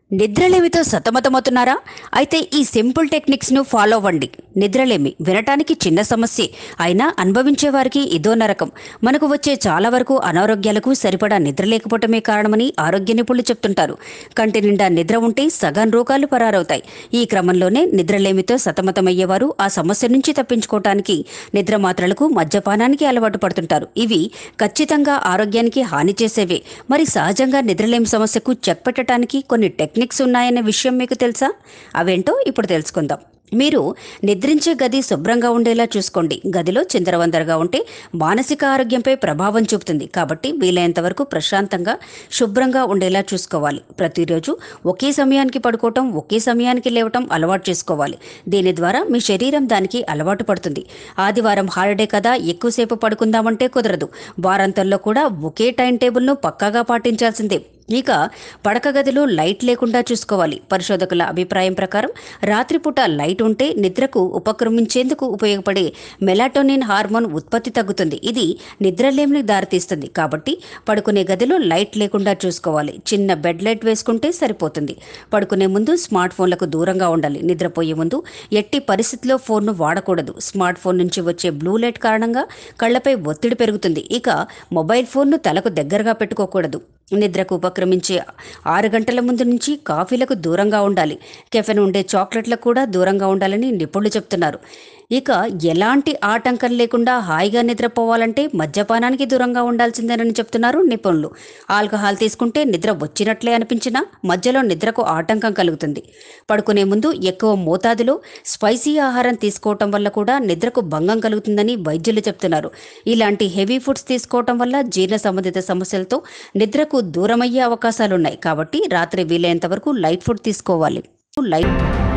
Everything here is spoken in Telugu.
నిద్రలేమితో సతమతమవుతున్నారా అయితే ఈ సింపుల్ టెక్నిక్స్ను ఫాలో అవ్వండి నిద్రలేమి వినటానికి చిన్న సమస్యే అయినా అనుభవించే వారికి ఇదో నరకం మనకు వచ్చే చాలా వరకు అనారోగ్యాలకు సరిపడా నిద్ర లేకపోవటమే కారణమని ఆరోగ్య నిపుణులు చెప్తుంటారు కంటి నిండా నిద్ర ఉంటే సగం రోగాలు పరారవుతాయి ఈ క్రమంలోనే నిద్రలేమితో సతమతమయ్యేవారు ఆ సమస్య నుంచి తప్పించుకోవటానికి నిద్ర మాత్రలకు మద్యపానానికి అలవాటు పడుతుంటారు ఇవి ఖచ్చితంగా ఆరోగ్యానికి హాని చేసేవే మరి సహజంగా నిద్రలేమి సమస్యకు చెక్ పెట్టడానికి కొన్ని టెక్నిక్స్ ఉన్నాయనే విషయం మీకు తెలుసా అవేంటో ఇప్పుడు తెలుసుకుందాం మీరు నిద్రించే గది శుభ్రంగా ఉండేలా చూసుకోండి గదిలో చిందరవందరగా ఉంటే మానసిక ఆరోగ్యంపై ప్రభావం చూపుతుంది కాబట్టి వీలైనంత వరకు ప్రశాంతంగా శుభ్రంగా ఉండేలా చూసుకోవాలి ప్రతిరోజు ఒకే సమయానికి పడుకోవటం ఒకే సమయానికి లేవటం అలవాటు చేసుకోవాలి దీని ద్వారా మీ శరీరం దానికి అలవాటు పడుతుంది ఆదివారం హాలిడే కదా ఎక్కువసేపు పడుకుందామంటే కుదరదు వారాంతంలో కూడా ఒకే టైం టేబుల్ను పక్కాగా పాటించాల్సిందే ఇక పడక గదిలో లైట్ లేకుండా చూసుకోవాలి పరిశోధకుల అభిప్రాయం ప్రకారం రాత్రిపూట లైట్ ఉంటే నిద్రకు ఉపక్రమించేందుకు ఉపయోగపడే మెలాటోనిన్ హార్మోన్ ఉత్పత్తి తగ్గుతుంది ఇది నిద్రలేమిని దారితీస్తుంది కాబట్టి పడుకునే గదిలో లైట్ లేకుండా చూసుకోవాలి చిన్న బెడ్ లైట్ వేసుకుంటే సరిపోతుంది పడుకునే ముందు స్మార్ట్ ఫోన్లకు దూరంగా ఉండాలి నిద్రపోయే ముందు ఎట్టి పరిస్థితిలో ఫోన్ను వాడకూడదు స్మార్ట్ ఫోన్ నుంచి వచ్చే బ్లూ లైట్ కారణంగా కళ్ళపై ఒత్తిడి పెరుగుతుంది ఇక మొబైల్ ఫోన్ను తలకు దగ్గరగా పెట్టుకోకూడదు నిద్రకు ఉపక్రమించే ఆరు గంటల ముందు నుంచి కాఫీలకు దూరంగా ఉండాలి కెఫెన్ ఉండే చాక్లెట్లకు కూడా దూరంగా ఉండాలని నిపుణులు చెప్తున్నారు ఇక ఎలాంటి ఆటంకం లేకుండా హాయిగా నిద్రపోవాలంటే మద్యపానానికి దూరంగా ఉండాల్సిందేనని చెప్తున్నారు నిపుణులు ఆల్కహాల్ తీసుకుంటే నిద్ర వచ్చినట్లే అనిపించినా మధ్యలో నిద్రకు ఆటంకం కలుగుతుంది పడుకునే ముందు ఎక్కువ మోతాదులో స్పైసీ ఆహారం తీసుకోవటం వల్ల కూడా నిద్రకు భంగం కలుగుతుందని వైద్యులు చెప్తున్నారు ఇలాంటి హెవీ ఫుడ్స్ తీసుకోవటం వల్ల జీర్ణ సంబంధిత సమస్యలతో నిద్రకు దూరమయ్యే అవకాశాలున్నాయి కాబట్టి రాత్రి వీలైనంత వరకు లైట్ ఫుడ్ తీసుకోవాలి లైట్